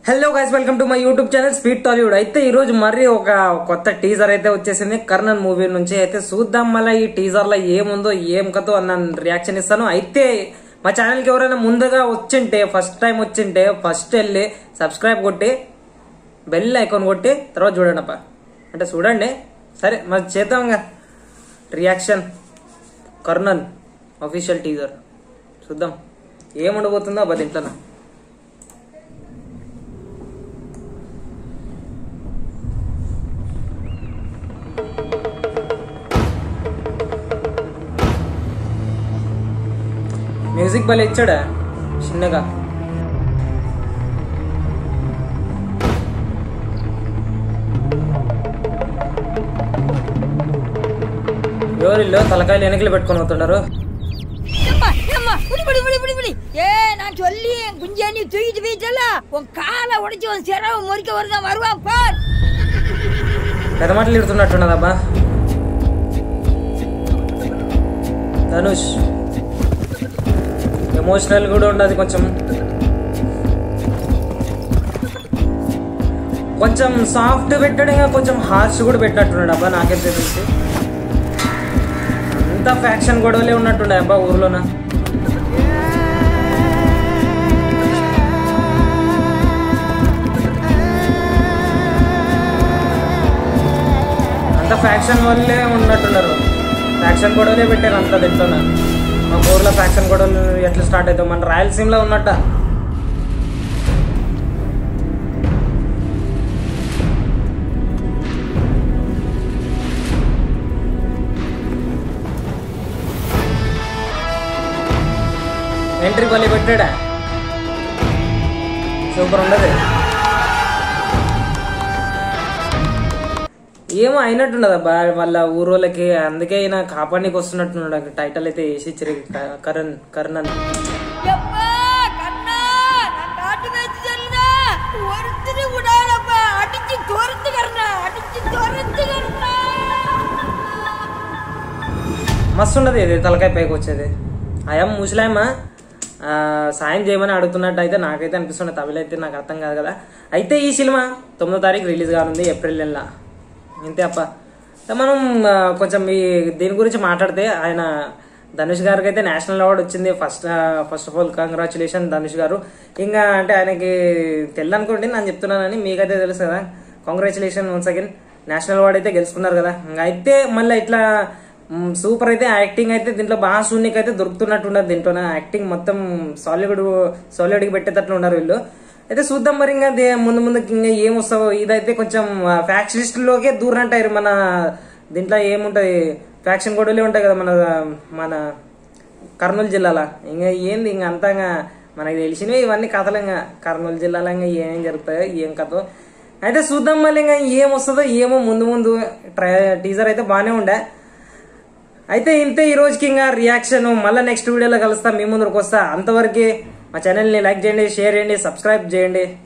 Hello guys welcome to my YouTube channel speed Tollywood అయితే ఈ రోజు మరీ ఒక కొత్త టీజర్ అయితే వచ్చేసింది కర్ణన్ మూవీ నుంచి అయితే చూద్దాం మళ్ళీ ఈ టీజర్ లో ఏముందో ఏం కథో అన్న రియాక్షన్ ఇస్తాను అయితే మా ఛానల్ కి ఎవరైనా ముందుగా వచ్చింటే ఫస్ట్ టైం వచ్చింటే ఫస్ట్ వెళ్ళి సబ్స్క్రైబ్ కొట్టి బెల్ ఐకాన్ కొట్టి తర్వాత చూడండి అప్ప అంటే చూడండి సరే మరి చేద్దాం ఇంకా రియాక్షన్ కర్ణన్ అఫీషియల్ టీజర్ చూద్దాం ఏముండబోతుందో అబ్బా దీంట్లో మ్యూజిక్ భలే ఇచ్చాడా చిన్నగా ఎవరిల్లో తలకాయలు వెనకలు పెట్టుకొని పోతుంటారు ஏம்மா, ஏம்மா, விடு, விடு, விடு, விடு, விடு. ஏ நான் சொல்லி என் குஞ்சாணி தூக்கிட்டு போயிட்டல உன் காலை உடைச்சு உன் சிறவை முறிக்க வருதான் வருவான் பார் పెద్ద మాటలు తిడుతున్నట్టున్నదబ్బా ధనుష్ ఎమోషనల్ కూడా ఉండదు కొంచెం కొంచెం సాఫ్ట్ పెట్టాడు ఇంకా కొంచెం హార్ష్ కూడా పెట్టినట్టున్నాడు అబ్బా నాకైతే తెలిసి అంతా ఫ్యాక్షన్ గొడవలే ఉన్నట్టుండే అబ్బా ఊర్లోన అంత ఫ్యాక్షన్ వల్లే ఉన్నట్టున్నారు ఫ్యాక్షన్ గొడవలే పెట్టారు అంత దీంట్లోన మా ఊర్లో ఫ్యాక్షన్ గొడవలు ఎట్లా స్టార్ట్ అవుతాం మన రాయలసీమలో ఉన్నట్ట ఎంట్రీ పల్లి పెట్టాడా సూపర్ ఉండదు ఏమో అయినట్టున్నదబ్బా వాళ్ళ ఊరోళ్ళకి అందుకే ఈయన కాపాడనీకి వస్తున్నట్టున్నాడు అక్కడ టైటిల్ అయితే వేసి ఇచ్చిరి క- కరణ్ కరణ్ అని எப்பா கண்ணா நான் காட்டு வச்சு சொல்லுதா ஒருத்தரு விடாதப்பா அடிச்சு துரத்து கரணா அடிச்சு துரத்து கரணா మస్తు ఉండదు ఇది తలకాయ పైకి వచ్చేది అయం ముసలాయమ్మ ఆ, సాయం చేయమని అడుగుతున్నట్టు అయితే నాకైతే అనిపిస్తుంది తమిళ అయితే నాకు అర్థం కాదు కదా అయితే ఈ సినిమా తొమ్మిదో తారీఖు రిలీజ్ కానుంది ఏప్రిల్ నెల ఇంతే అప్ప అయితే మనం ఆ, కొంచెం ఈ దీని గురించి మాట్లాడితే ఆయన ధనుష్ గారికి అయితే నేషనల్ అవార్డు వచ్చింది first first of all congratulation Dhanush garu ఇంకా అంటే ఆయనకి తెల్లనుకోండి నేను చెప్తున్నానని మీకైతే తెలుసు కదా congratulation once again national award అయితే గెలుచుకున్నారు కదా ఇంకా అయితే మళ్ళీ ఇట్లా మ్, సూపర్ అయితే యాక్టింగ్ అయితే దీంట్లో బాగా శూన్యకి అయితే దొరుకుతున్నట్టు ఉన్నది దీంట్లో యాక్టింగ్ మొత్తం సాలిడ్ సాలిడ్కి పెట్టేటట్లు ఉన్నారు వీళ్ళు అయితే చూద్దాం మరి ఇంకా దే- ముందు ముందు ఇంకా ఏం వస్తావో ఇదైతే కొంచెం ఫ్యాక్షనిస్టులోకే దూరంటారు మన దీంట్లో ఏముంటది ఫ్యాక్షన్ గొడవలే ఉంటాయి కదా మన మన కర్నూలు జిల్లాలో ఇంకా ఏంది ఇంకా అంతా ఇంకా మనకి తెలిసినవి ఇవన్నీ కథలు ఇంకా కర్నూలు జిల్లాలో ఇంకా ఏమేం జరుగుతాయో ఏం కథో అయితే చూద్దాం మళ్ళీ ఇంకా ఏం వస్తుందో ఏమో ముందు ముందు ట్రై టీజర్ అయితే బాగానే ఉండే అయితే ఇంతే ఈ రోజుకి ఇంకా రియాక్షన్ మళ్ళీ నెక్స్ట్ వీడియోలో కలుస్తా మీ ముందుకు వస్తా అంతవరకు మా ఛానల్ని లైక్ చేయండి షేర్ చేయండి సబ్స్క్రైబ్ చేయండి